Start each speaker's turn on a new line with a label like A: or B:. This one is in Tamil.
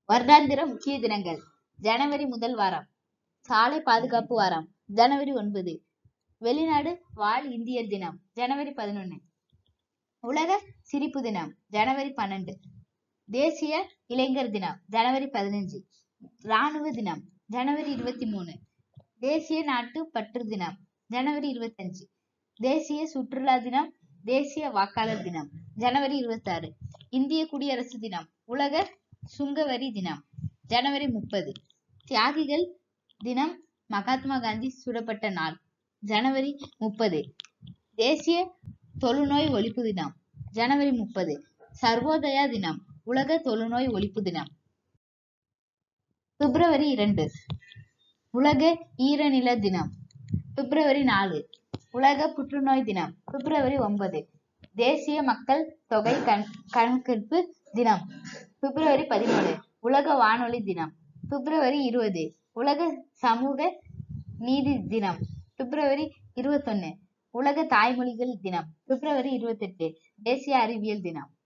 A: வருடாந்திர முக்கிய தினங்கள் ஜனவரி முதல் வாரம் சாலை பாதுகாப்பு வாரம் ஜனவரி ஒன்பது வெளிநாடு வாழ் இந்தியர் தினம் ஜனவரி பதினொன்னு உலக சிரிப்பு தினம் ஜனவரி பன்னெண்டு தேசிய இளைஞர் தினம் ஜனவரி பதினஞ்சு ராணுவ தினம் ஜனவரி இருபத்தி மூணு தேசிய நாட்டு பற்று தினம் ஜனவரி இருபத்தஞ்சு தேசிய சுற்றுலா தினம் தேசிய வாக்காளர் தினம் ஜனவரி இருபத்தாறு இந்திய குடியரசு தினம் உலக சுங்கவரி தினம் ஜனவரி முப்பது தியாகிகள் தினம் மகாத்மா காந்தி சுடப்பட்ட நாள் ஜனவரி முப்பது தேசிய தொழுநோய் ஒழிப்பு தினம் ஜனவரி முப்பது சர்வோதயா தினம் உலக தொழுநோய் ஒழிப்பு தினம் பிப்ரவரி இரண்டு உலக ஈரநில தினம் பிப்ரவரி நாலு உலக புற்றுநோய் தினம் பிப்ரவரி ஒன்பது தேசிய மக்கள் தொகை கண் கணக்கெடுப்பு தினம் பிப்ரவரி பதினேழு உலக வானொலி தினம் பிப்ரவரி இருபது உலக சமூக நீதி தினம் பிப்ரவரி இருபத்தொன்னு உலக தாய்மொழிகள் தினம் பிப்ரவரி இருபத்தெட்டு தேசிய அறிவியல் தினம்